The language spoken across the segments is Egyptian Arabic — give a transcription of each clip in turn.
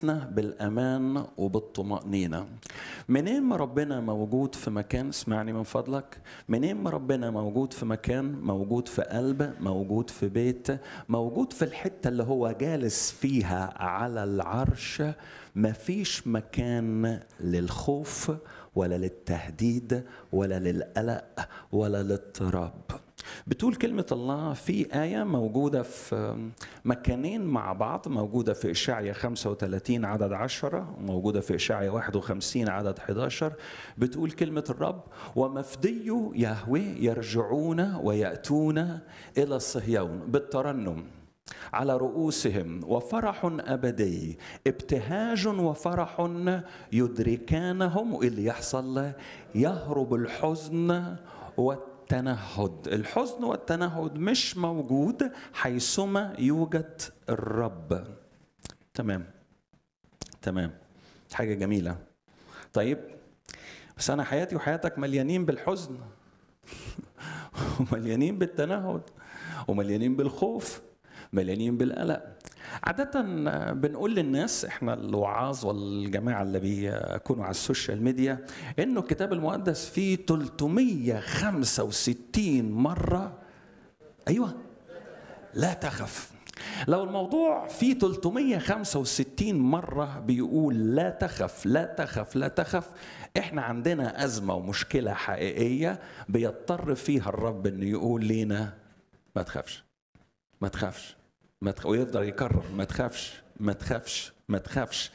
بالامان وبالطمانينه منين ما ربنا موجود في مكان اسمعني من فضلك منين ما ربنا موجود في مكان موجود في قلب موجود في بيت موجود في الحته اللي هو جالس فيها على العرش مفيش مكان للخوف ولا للتهديد ولا للقلق ولا للاضطراب بتقول كلمة الله في آية موجودة في مكانين مع بعض موجودة في إشعيا 35 عدد 10 وموجودة في إشعيا 51 عدد 11 بتقول كلمة الرب ومفدي يهوه يرجعون ويأتون إلى صهيون بالترنم على رؤوسهم وفرح ابدي ابتهاج وفرح يدركانهم اللي يحصل يهرب الحزن والتنهد الحزن والتنهد مش موجود حيثما يوجد الرب تمام تمام حاجه جميله طيب بس انا حياتي وحياتك مليانين بالحزن ومليانين بالتنهد ومليانين بالخوف مليانين بالقلق عادة بنقول للناس احنا الوعاظ والجماعة اللي بيكونوا على السوشيال ميديا انه الكتاب المقدس فيه 365 مرة ايوه لا تخف لو الموضوع فيه 365 مرة بيقول لا تخف لا تخف لا تخف احنا عندنا أزمة ومشكلة حقيقية بيضطر فيها الرب انه يقول لينا ما تخافش ما تخافش ما تخ... ويفضل يكرر ما تخافش ما تخافش ما تخافش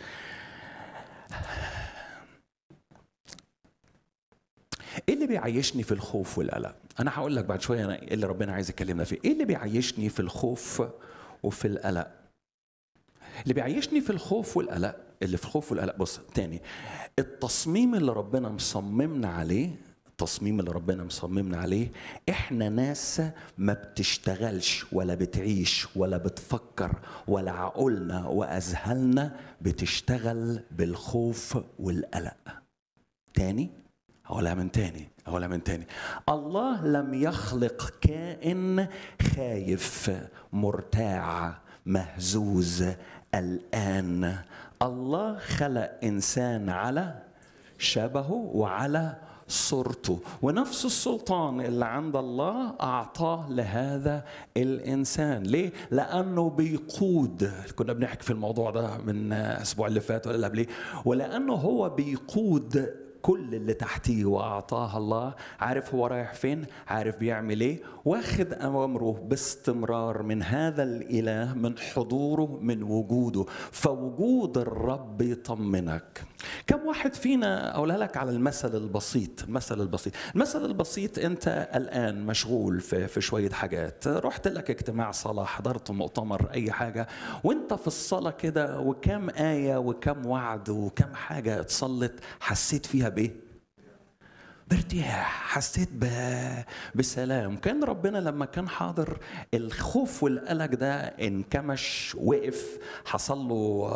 ايه اللي بيعيشني في الخوف والقلق انا هقول لك بعد شويه أنا ايه اللي ربنا عايز يكلمنا فيه ايه اللي بيعيشني في الخوف وفي القلق اللي بيعيشني في الخوف والقلق اللي في الخوف والقلق بص تاني التصميم اللي ربنا مصممنا عليه التصميم اللي ربنا مصممنا عليه احنا ناس ما بتشتغلش ولا بتعيش ولا بتفكر ولا عقولنا واذهاننا بتشتغل بالخوف والقلق تاني اقولها من تاني اقولها من تاني الله لم يخلق كائن خايف مرتاع مهزوز الان الله خلق انسان على شبهه وعلى صورته ونفس السلطان اللي عند الله أعطاه لهذا الإنسان ليه؟ لأنه بيقود كنا بنحكي في الموضوع ده من الأسبوع اللي فات ولا اللي قبليه ولأنه هو بيقود كل اللي تحتيه واعطاه الله عارف هو رايح فين عارف بيعمل ايه واخد امره باستمرار من هذا الاله من حضوره من وجوده فوجود الرب يطمنك كم واحد فينا اقولها لك على المثل البسيط المثل البسيط المثل البسيط انت الان مشغول في, في شويه حاجات رحت لك اجتماع صلاه حضرت مؤتمر اي حاجه وانت في الصلاه كده وكم ايه وكم وعد وكم حاجه اتصلت حسيت فيها بايه بارتياح حسيت ب... بسلام كان ربنا لما كان حاضر الخوف والقلق ده انكمش وقف حصل له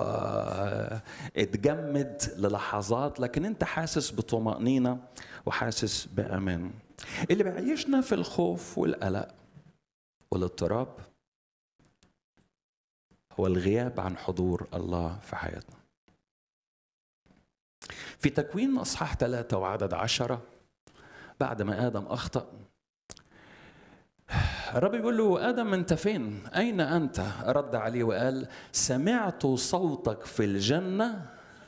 اتجمد للحظات لكن انت حاسس بطمأنينة وحاسس بأمان اللي بيعيشنا في الخوف والقلق والاضطراب هو الغياب عن حضور الله في حياتنا في تكوين أصحاح ثلاثة وعدد عشرة بعد ما آدم أخطأ الرب بيقول له آدم أنت فين؟ أين أنت؟ رد عليه وقال سمعت صوتك في الجنة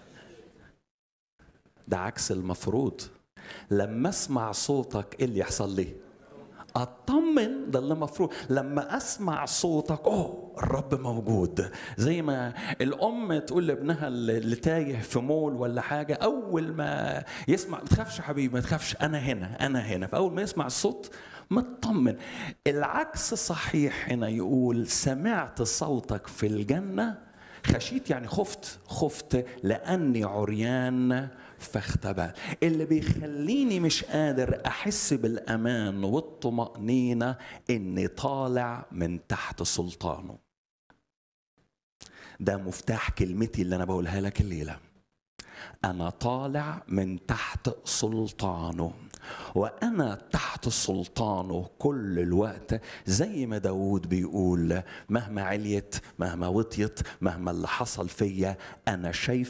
ده عكس المفروض لما اسمع صوتك ايه اللي يحصل لي؟ اطمن ده اللي المفروض لما اسمع صوتك اوه الرب موجود زي ما الام تقول لابنها اللي تايه في مول ولا حاجه اول ما يسمع ما تخافش يا حبيبي ما تخافش انا هنا انا هنا فاول ما يسمع الصوت مطمن العكس صحيح هنا يقول سمعت صوتك في الجنه خشيت يعني خفت خفت لاني عريان فاختبأ اللي بيخليني مش قادر احس بالامان والطمانينه اني طالع من تحت سلطانه ده مفتاح كلمتي اللي انا بقولها لك الليله انا طالع من تحت سلطانه وانا تحت سلطانه كل الوقت زي ما داود بيقول مهما عليت مهما وطيت مهما اللي حصل فيا انا شايف